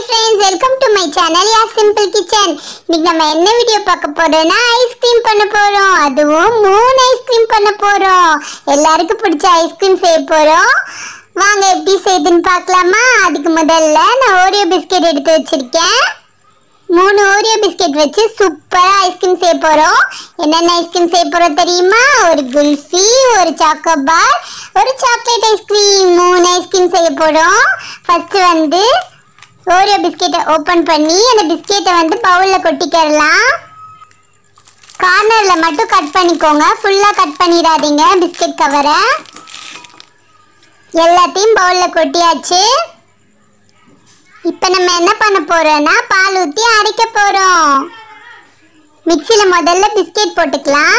friends welcome to my channel யா simple kitchen இன்னைக்கு நம்ம என்ன வீடியோ பார்க்க போறோம்னா ஐஸ்கிரீம் பண்ண போறோம் அதுவும் மூணு ஐஸ்கிரீம் பண்ண போறோம் எல்லாருக்கும் பிடிச்ச ஐஸ்கிரீம் செய்ய போறோம் வாங்க எப்படி செய்யுதுன்னு பார்க்கலாமா அதுக்கு முதல்ல நான் ஓரியோ பிஸ்கெட் எடுத்து வச்சிருக்கேன் மூணு ஓரியோ பிஸ்கெட் வச்சு சூப்பரா ஐஸ்கிரீம் செய்ய போறோம் என்னென்ன ஐஸ்கிரீம் செய்ய போறோம் தெரியுமா ஒரு குல்ஃபி ஒரு சாக்கோ பார் ஒரு சாக்லேட் ஐஸ்கிரீம் மூணு ஐஸ்கிரீம் செய்ய போறோம் ஃபர்ஸ்ட் வந்து ஓரியோ பிஸ்கெட்டை ஓப்பன் பண்ணி அந்த பிஸ்கெட்டை வந்து பவுலில் கொட்டிக்கிறலாம் கார்னரில் மட்டும் கட் பண்ணிக்கோங்க ஃபுல்லாக கட் பண்ணிடாதீங்க பிஸ்கெட் கவரை எல்லாத்தையும் பவுலில் கொட்டியாச்சு இப்போ நம்ம என்ன பண்ண போறோம்னா பால் ஊற்றி அரைக்க போகிறோம் மிக்சியில் முதல்ல பிஸ்கெட் போட்டுக்கலாம்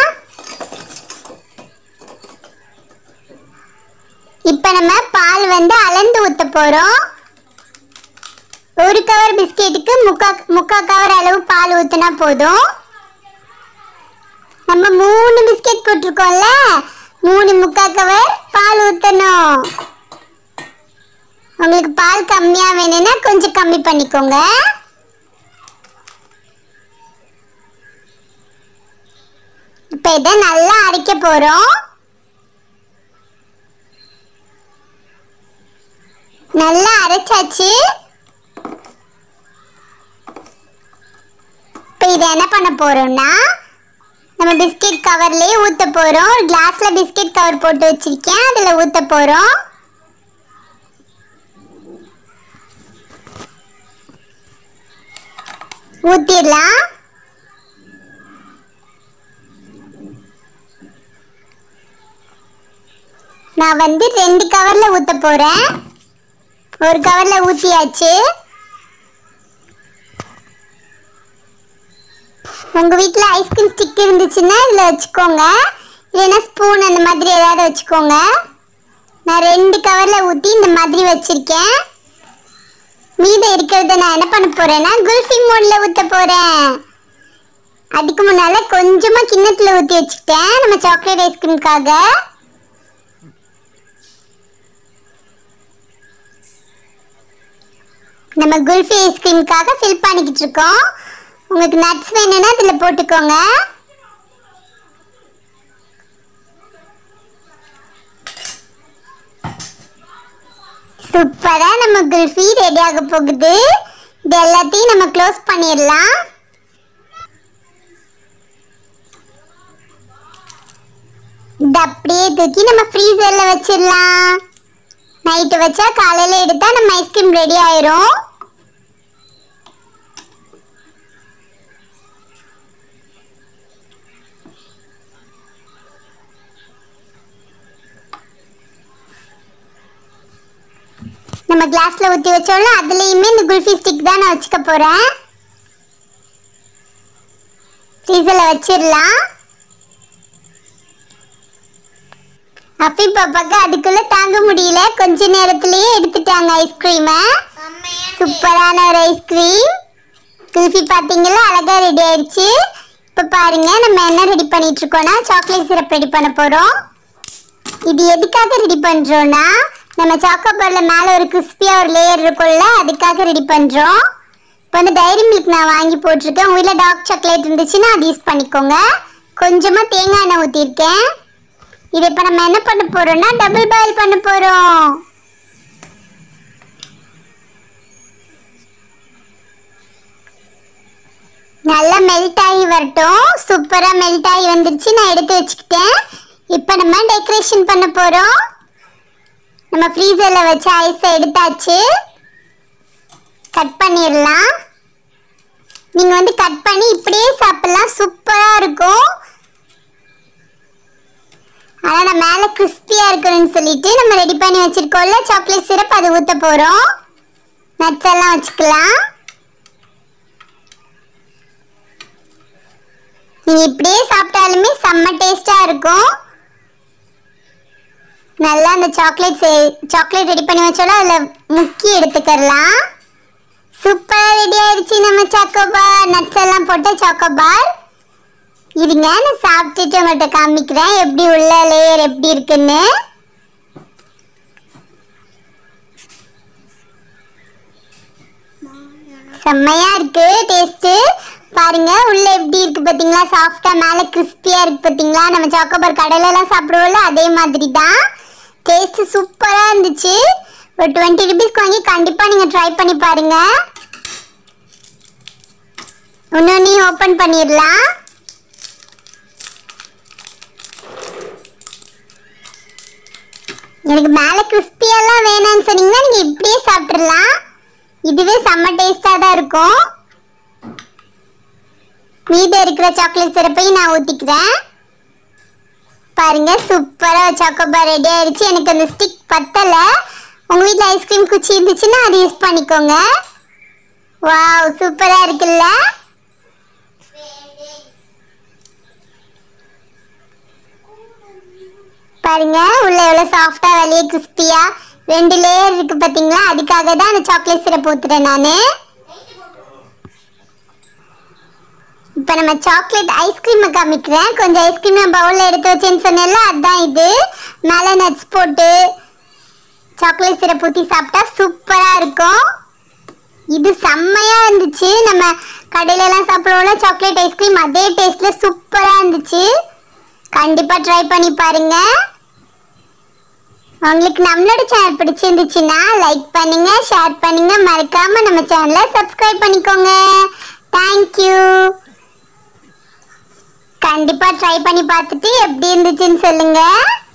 இப்போ நம்ம பால் வந்து அளந்து ஊற்ற போகிறோம் ஒரு கவர் பிஸ்கெட்டுக்கு முக்கா முக்கா கவர் அளவு பால் ஊற்றினா போதும் நம்ம மூணு பிஸ்கெட் போட்டிருக்கோம்ல மூணு முக்கா கவர் பால் ஊற்றணும் உங்களுக்கு பால் கம்மியாக வேணும்னா கொஞ்சம் கம்மி பண்ணிக்கோங்க இப்போ இதை நல்லா அரைக்க போகிறோம் நல்லா அரைச்சாச்சு இப்போ இதை என்ன பண்ண போறோம்னா நம்ம பிஸ்கெட் கவர்லயே ஊத்த போறோம் ஒரு கிளாஸ்ல பிஸ்கெட் கவர் போட்டு வச்சிருக்கேன் அதுல ஊத்த போறோம் ஊத்திடலாம் நான் வந்து ரெண்டு கவர்ல ஊத்த போறேன் ஒரு கவர்ல ஊத்தியாச்சு உங்க வீட்ல ஐஸ்கிரீம் ஸ்டிக் இருந்துச்சுன்னா இதுல வச்சுக்கோங்க இல்லைன்னா ஸ்பூன் அந்த மாதிரி ஏதாவது வச்சுக்கோங்க நான் ரெண்டு கவர்ல ஊத்தி இந்த மாதிரி வச்சிருக்கேன் மீதம் இருக்கிறத நான் என்ன பண்ண போறேன்னா குல்ஃபி மோட்ல ஊத்த போறேன் அதுக்கு முன்னால கொஞ்சமா கிண்ணத்துல ஊத்தி வச்சுட்டேன் நம்ம சாக்லேட் ஐஸ்கிரீம்காக நம்ம குல்ஃபி ஐஸ்கிரீம்காக ஃபில் பண்ணிக்கிட்டு இருக்கோம் உங்களுக்கு நட்ஸ் வேணும்னா அதில் போட்டுக்கோங்க சூப்பரா நம்ம குல்ஃபி ரெடி ஆக போகுது இது எல்லாத்தையும் நம்ம க்ளோஸ் பண்ணிடலாம் இது அப்படியே தூக்கி நம்ம ஃப்ரீசர்ல வச்சிடலாம் நைட்டு வச்சா காலையில எடுத்தா நம்ம ஐஸ்கிரீம் ரெடி ஆயிரும் நம்ம கிளாஸ்ல ஊத்தி வச்சோம்ல அதுலயுமே இந்த குல்ஃபி ஸ்டிக் தான் நான் வச்சுக்க போறேன் ஃப்ரீசர்ல வச்சிடலாம் அப்பி பாப்பாக்கு அதுக்குள்ள தாங்க முடியல கொஞ்ச நேரத்திலேயே எடுத்துட்டாங்க ஐஸ்கிரீமை சூப்பரான ஒரு ஐஸ்கிரீம் குல்ஃபி பாத்தீங்களா அழகா ரெடி ஆயிடுச்சு இப்போ பாருங்க நம்ம என்ன ரெடி பண்ணிட்டு இருக்கோம்னா சாக்லேட் சிரப் ரெடி பண்ண போறோம் இது எதுக்காக ரெடி பண்றோம்னா நம்ம சாக்கோ பார்ல மேல ஒரு கிறிஸ்பியா ஒரு லேயர் இருக்கும்ல அதுக்காக ரெடி பண்றோம் இப்போ வந்து டைரி மில்க் நான் வாங்கி போட்டிருக்கேன் உங்க வீட்டில் டார்க் சாக்லேட் இருந்துச்சுன்னா அது யூஸ் பண்ணிக்கோங்க கொஞ்சமா தேங்காய் எண்ணெய் ஊற்றிருக்கேன் இது இப்போ நம்ம என்ன பண்ண போறோம்னா டபுள் பாயில் பண்ண போறோம் நல்லா மெல்ட் ஆகி வரட்டும் சூப்பரா மெல்ட் ஆகி வந்துருச்சு நான் எடுத்து வச்சுக்கிட்டேன் இப்போ நம்ம டெக்கரேஷன் பண்ண போறோம் நம்ம ஃப்ரீசர்ல வச்ச ஐஸை எடுத்தாச்சு கட் பண்ணிடலாம் நீங்க வந்து கட் பண்ணி இப்படியே சாப்பிடலாம் சூப்பரா இருக்கும் ஆனா நான் மேல கிறிஸ்பியா இருக்கணும்னு சொல்லிட்டு நம்ம ரெடி பண்ணி வச்சிருக்கோம்ல சாக்லேட் சிரப் அது ஊத்த போறோம் நட்ஸ் எல்லாம் வச்சுக்கலாம் நீங்க இப்படியே சாப்பிட்டாலுமே செம்ம டேஸ்டா இருக்கும் நல்லா அந்த சாக்லேட் சாக்லேட் ரெடி பண்ணி வச்சோட அதுல முக்கி எடுத்துக்கலாம் சூப்பரா ரெடி ஆயிடுச்சு நம்ம சாக்கோபார் நட்ஸ் எல்லாம் போட்ட சாக்கோபார் இருங்க நான் சாப்பிட்டுட்டு உங்கள்கிட்ட காமிக்கிறேன் எப்படி உள்ள லேயர் எப்படி இருக்குன்னு செம்மையா இருக்கு டேஸ்ட் பாருங்க உள்ள எப்படி இருக்கு பாத்தீங்களா சாஃப்டா மேல கிறிஸ்பியா இருக்கு பாத்தீங்களா நம்ம சாக்கோபார் கடையில எல்லாம் சாப்பிடுவோம்ல அதே மாதிரி தான் டேஸ்ட் சூப்பரா இருந்துச்சு ஒரு டுவெண்ட்டி ருபீஸ்க்கு வாங்கி கண்டிப்பா நீங்க ட்ரை பண்ணி பாருங்க இன்னொன்னையும் ஓபன் பண்ணிடலாம் எனக்கு மேலே கிறிஸ்பியெல்லாம் வேணாம்னு சொன்னீங்கன்னா நீங்கள் இப்படியே சாப்பிட்றலாம் இதுவே செம்ம டேஸ்டாக தான் இருக்கும் மீதம் இருக்கிற சாக்லேட் சிறப்பையும் நான் ஊற்றிக்கிறேன் பாருங்க சூப்பராக சாக்கோபார் ரெடி ஆயிடுச்சு எனக்கு அந்த ஸ்டிக் பத்தலை உங்கள் வீட்டில் ஐஸ்கிரீம் குச்சி இருந்துச்சுன்னா அது யூஸ் பண்ணிக்கோங்க வாவ் சூப்பராக இருக்குல்ல பாருங்க உள்ள எவ்வளவு சாஃப்டா வெளியே கிறிஸ்பியா ரெண்டு லேயர் இருக்கு பாத்தீங்களா அதுக்காக தான் அந்த சாக்லேட் சிரப் ஊத்துறேன் நானு இப்போ நம்ம சாக்லேட் ஐஸ்கிரீமை காமிக்கிறேன் கொஞ்சம் ஐஸ்கிரீம் நான் பவுலில் எடுத்து வச்சேன்னு சொன்னேன்ல அதுதான் இது மேலே நட்ஸ் போட்டு சாக்லேட் சிரப் ஊற்றி சாப்பிட்டா சூப்பராக இருக்கும் இது செம்மையாக இருந்துச்சு நம்ம கடையிலலாம் சாப்பிடுவோம்ல சாக்லேட் ஐஸ்கிரீம் அதே டேஸ்ட்டில் சூப்பராக இருந்துச்சு கண்டிப்பாக ட்ரை பண்ணி பாருங்க உங்களுக்கு நம்மளோட சேனல் பிடிச்சிருந்துச்சுன்னா லைக் பண்ணுங்க ஷேர் பண்ணுங்க மறக்காம நம்ம சேனலை சப்ஸ்கிரைப் பண்ணிக்கோங்க தேங்க்யூ கண்டிப்பா ட்ரை பண்ணி பார்த்துட்டு எப்படி இருந்துச்சுன்னு சொல்லுங்க